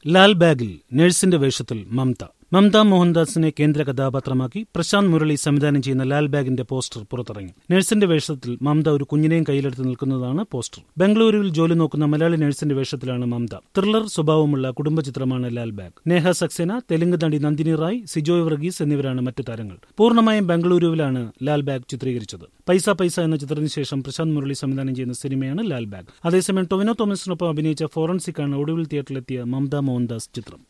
ലാൽ ബാഗിൽ നഴ്സിന്റെ വേഷത്തിൽ മമത മമത മോഹൻദാസിനെ കേന്ദ്ര കഥാപാത്രമാക്കി പ്രശാന്ത് മുരളി സംവിധാനം ചെയ്യുന്ന ലാൽ ബാഗിന്റെ പോസ്റ്റർ പുറത്തിറങ്ങി നഴ്സിന്റെ വേഷത്തിൽ മമത ഒരു കുഞ്ഞിനെയും കയ്യിലെടുത്ത് നിൽക്കുന്നതാണ് പോസ്റ്റർ ബംഗളൂരുവിൽ ജോലി നോക്കുന്ന മലയാളി നഴ്സിന്റെ വേഷത്തിലാണ് മമത ത്രില്ലർ സ്വഭാവമുള്ള കുടുംബ ചിത്രമാണ് ലാൽ ബാഗ് നേഹ സക്സേന തെലുങ്ക് നടി നന്ദിനി റായ് സിജോയ് വർഗീസ് എന്നിവരാണ് മറ്റു താരങ്ങൾ പൂർണ്ണമായും ബംഗളൂരുവിലാണ് ലാൽ ബാഗ് ചിത്രീകരിച്ചത് പൈസ പൈസ എന്ന ചിത്രത്തിന് ശേഷം പ്രശാന്ത് മുരളി സംവിധാനം ചെയ്യുന്ന സിനിമയാണ് ലാൽ ബാഗ് അതേസമയം ടൊവിനോ തോമസിനൊപ്പം അഭിനയിച്ച ഫോറൻസിക്കാണ് ഒടുവിൽ തിയേറ്ററിലെത്തിയ മമത മോഹൻദാസ് ചിത്രം